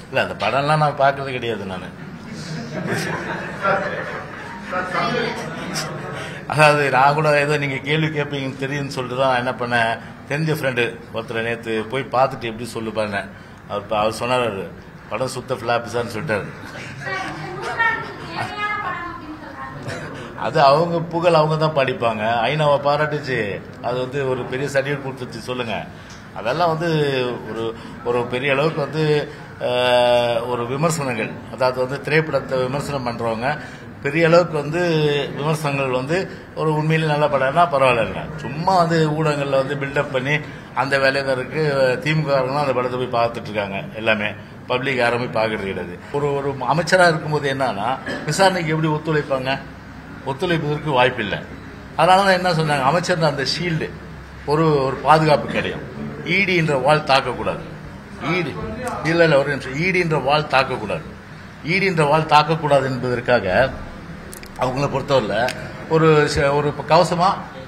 இல்லை அந்த படம்லாம் நான் பார்க்கறது கிடையாது நான் அதாவது நான் கூட ஏதோ நீங்க கேள்வி கேட்பீங்கன்னு தெரியும்னு சொல்லிட்டு தான் நான் என்ன பண்ணேன் தெரிஞ்ச ஃப்ரெண்டு ஒருத்தர் நேற்று போய் பார்த்துட்டு எப்படி சொல்லு பாருங்க அவர் ப- அவர் சொன்னார் அவரு, படம் சுத்த ஃபிளாப்ஸான்னு சொல்லிட்டாரு அது அவங்க புகழ் அவங்க தான் படிப்பாங்க ஐநாவை பாராட்டுச்சு அது வந்து ஒரு பெரிய சர்டிஃபிகேட் கொடுத்துச்சு சொல்லுங்க அதெல்லாம் வந்து ஒரு ஒரு பெரிய அளவுக்கு வந்து அஹ், ஒரு விமர்சனங்கள் அதாவது வந்து திரைப்படத்தை விமர்சனம் பண்றவங்க பெரிய அளவுக்கு வந்து விமர்சனங்கள் வந்து ஒரு உண்மையிலே நல்ல படம்னா பரவாயில்ல சும்மா வந்து ஊடகங்களில் வந்து பில்டப் பண்ணி அந்த வேலையில இருக்கு திமுக அந்த படத்தை போய் பார்த்துட்டு இருக்காங்க எல்லாமே பப்ளிக் யாரும் போய் பார்க்கறது கிடையாது ஒரு ஒரு அமைச்சராக இருக்கும்போது என்னன்னா விசாரணைக்கு எப்படி ஒத்துழைப்பாங்க ஒத்துழைப்பதற்கு வாய்ப்பு இல்லை அதனால தான் என்ன சொன்னாங்க அமைச்சர் அந்த ஷீல்டு ஒரு ஒரு பாதுகாப்பு கிடையாது ஈடின்ற வாள் தாக்கக்கூடாது ஈடி இல்ல இல்ல ஒரு நிமிஷம் ஈடின்ற வாள் தாக்கக்கூடாது ஈடின்ற வாள் தாக்கக்கூடாது என்பதற்காக அவங்கள பொறுத்தவரையில் ஒரு ச- ஒரு இப்ப கவசமா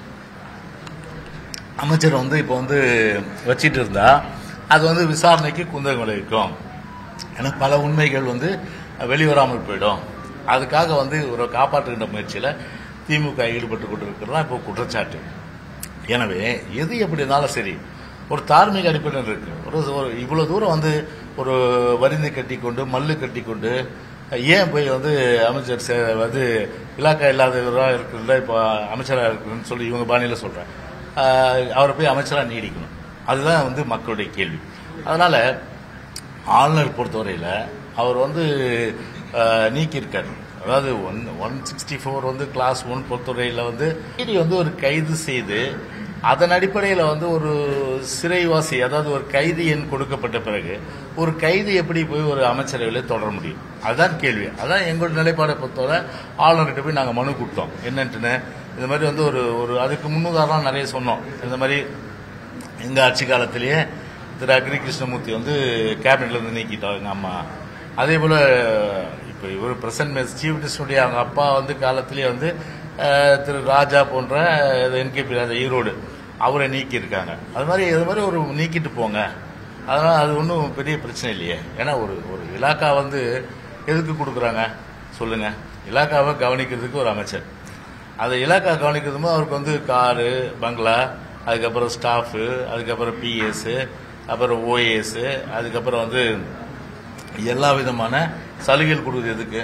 அமைச்சர் வந்து இப்போ வந்து வச்சிட்டு இருந்தா அது வந்து விசாரணைக்கு குந்தகம் விளைவிக்கும் ஏன்னா பல உண்மைகள் வந்து வெளிவராமல் போயிடும் அதுக்காக வந்து ஒரு காப்பாற்றுகின்ற முயற்சியில் திமுக ஈடுபட்டு கொண்டிருக்கிறது தான் இப்போ குற்றச்சாட்டு எனவே எது எப்படி இருந்தாலும் சரி ஒரு தார்மீக அடிப்படையில் இருக்கு ஒரு ஒரு இவ்வளவு தூரம் வந்து ஒரு வரிந்து கட்டி கொண்டு மல்லு கட்டி கொண்டு ஏன் போய் வந்து அமைச்சர் சே- வந்து இலாக்கா இல்லாதவராக இருக்கிறதா இப்போ அமைச்சராக இருக்குன்னு சொல்லி இவங்க பாணியில் சொல்றேன் ஆஹ் அவரை போய் அமைச்சராக நீடிக்கணும் அதுதான் வந்து மக்களுடைய கேள்வி அதனால ஆளுநர் பொறுத்தவரையில் அவர் வந்து அஹ், நீக்கியிருக்காரு அதாவது ஒன் ஒன் சிக்ஸ்டி ஃபோர் வந்து கிளாஸ் ஒன் பொறுத்தவரையில் வந்து இடி வந்து ஒரு கைது செய்து அதன் அடிப்படையில் வந்து ஒரு சிறைவாசி அதாவது ஒரு கைதி எண் கொடுக்கப்பட்ட பிறகு ஒரு கைதி எப்படி போய் ஒரு அமைச்சரவையில் தொடர முடியும் அதுதான் கேள்வி அதான் எங்களோட நிலைப்பாடை பொறுத்தவரை ஆளுநர்கிட்ட போய் நாங்கள் மனு கொடுத்தோம் என்னன்ட்டுன்னு இந்த மாதிரி வந்து ஒரு ஒரு அதுக்கு முன்னுதாரணம் நிறைய சொன்னோம் இந்த மாதிரி எங்க ஆட்சி காலத்திலேயே திரு அக்ரி கிருஷ்ணமூர்த்தி வந்து கேபினெட்ல இருந்து நீக்கிட்டோம் எங்க அம்மா அதே போல இப்ப இவர் பிரசன்ட் சீஃப் மினிஸ்டருடைய அவங்க அப்பா வந்து காலத்திலேயே வந்து அஹ், திரு ராஜா போன்ற என்கேபி ராஜா ஈரோடு அவரை நீக்கி இருக்காங்க அது மாதிரி அது மாதிரி ஒரு நீக்கிட்டு போங்க அதனால அது ஒன்றும் பெரிய பிரச்சனை இல்லையே ஏன்னா ஒரு ஒரு இலாக்கா வந்து எதுக்கு கொடுக்குறாங்க சொல்லுங்க இலாக்காவை கவனிக்கிறதுக்கு ஒரு அமைச்சர் அந்த இலாக்கா கவனிக்கிறதுமோ அவருக்கு வந்து காரு பங்களா அதுக்கப்புறம் ஸ்டாஃபு அதுக்கப்புறம் பிஎஸ் அப்புறம் ஓஏஎஸ் அதுக்கப்புறம் வந்து எல்லா விதமான சலுகைகள் கொடுக்குறது எதுக்கு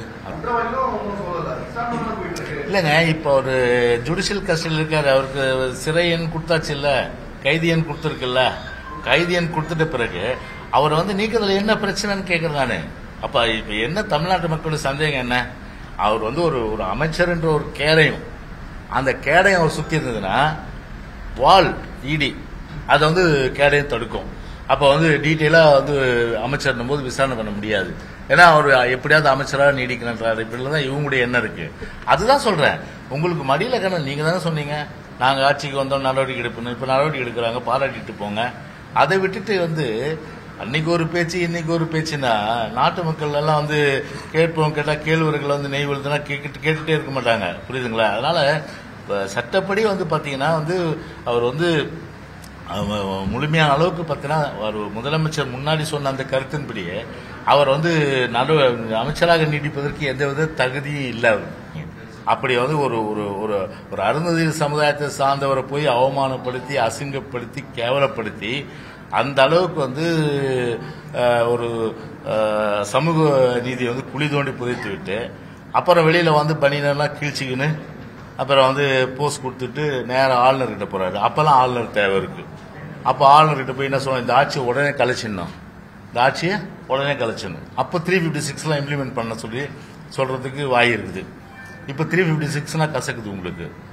இல்லைங்க இப்போ ஒரு ஜுடிஷியல் கஸ்டடியில் இருக்காரு அவருக்கு சிறை எண் கொடுத்தாச்சு இல்ல கைதி எண் கொடுத்துருக்குல்ல கைதி எண் கொடுத்துட்ட பிறகு அவர் வந்து நீக்கிறதுல என்ன பிரச்சனைன்னு கேட்கறேன் நானு அப்ப இப்ப என்ன தமிழ்நாட்டு மக்களுடைய சந்தேகம் என்ன அவர் வந்து ஒரு ஒரு அமைச்சர்ன்ற ஒரு கேடயம் அந்த கேடயம் அவர் சுத்தி இருந்ததுன்னா வால் இடி அதை வந்து கேடயம் தடுக்கும் அப்ப வந்து டீட்டெயிலா வந்து அமைச்சர் போது விசாரணை பண்ண முடியாது ஏன்னா அவர் எப்படியாவது அமைச்சராக நீடிக்கணுன்றாரு இப்படில தான் இவங்களுடைய எண்ணம் இருக்கு அதுதான் சொல்றேன் உங்களுக்கு மடியில கண்ணு நீங்க தானே சொன்னீங்க நாங்க ஆட்சிக்கு வந்தோம் நடவடிக்கை எடுப்பணும் இப்ப நடவடிக்கை எடுக்கிறாங்க பாராட்டிட்டு போங்க அதை விட்டுட்டு வந்து அன்னைக்கு ஒரு பேச்சு இன்னைக்கு ஒரு பேச்சுன்னா நாட்டு மக்கள் எல்லாம் வந்து கேட்போம் கேட்டா கேழ்வர்கள் வந்து நெய் விழுதுனா கேட்டுட்டு கேட்டுட்டே இருக்க மாட்டாங்க புரியுதுங்களா அதனால இப்ப சட்டப்படி வந்து பாத்தீங்கன்னா வந்து அவர் வந்து அவ- முழுமையான அளவுக்கு பார்த்தீங்கன்னா ஒரு முதலமைச்சர் முன்னாடி சொன்ன அந்த கருத்தின்படியே அவர் வந்து நடு அமைச்சராக நீடிப்பதற்கு எந்தவித தகுதியும் இல்லை அவர். அப்படி வந்து ஒரு ஒரு ஒரு ஒரு அருந்ததியர் சமுதாயத்தை சார்ந்தவரை போய் அவமானப்படுத்தி அசிங்கப்படுத்தி கேவலப்படுத்தி அந்த அளவுக்கு வந்து அஹ், ஒரு அஹ், சமூக நீதியை வந்து குழி தோண்டி புதைத்து விட்டு அப்புறம் வெளியில வந்து பனியனெல்லாம் கீழ்ச்சிக்கின்னு அப்புறம் வந்து போஸ்ட் கொடுத்துட்டு நேரம் ஆளுநர்கிட்ட போறாரு அப்பெல்லாம் ஆளுநர் தேவை இருக்கு அப்போ ஆளுநர்கிட்ட போய் என்ன சொல்லுவோம் இந்த ஆட்சியை உடனே கலைச்சிடணும் இந்த ஆட்சியை உடனே கலைச்சிடணும் அப்போ த்ரீ ஃபிஃப்டி சிக்ஸ்லாம் இம்ப்ளிமெண்ட் பண்ண சொல்லி சொல்றதுக்கு வாய் இருக்குது இப்போ த்ரீ ஃபிஃப்டி சிக்ஸ்னா கசக்குது உங்களுக்கு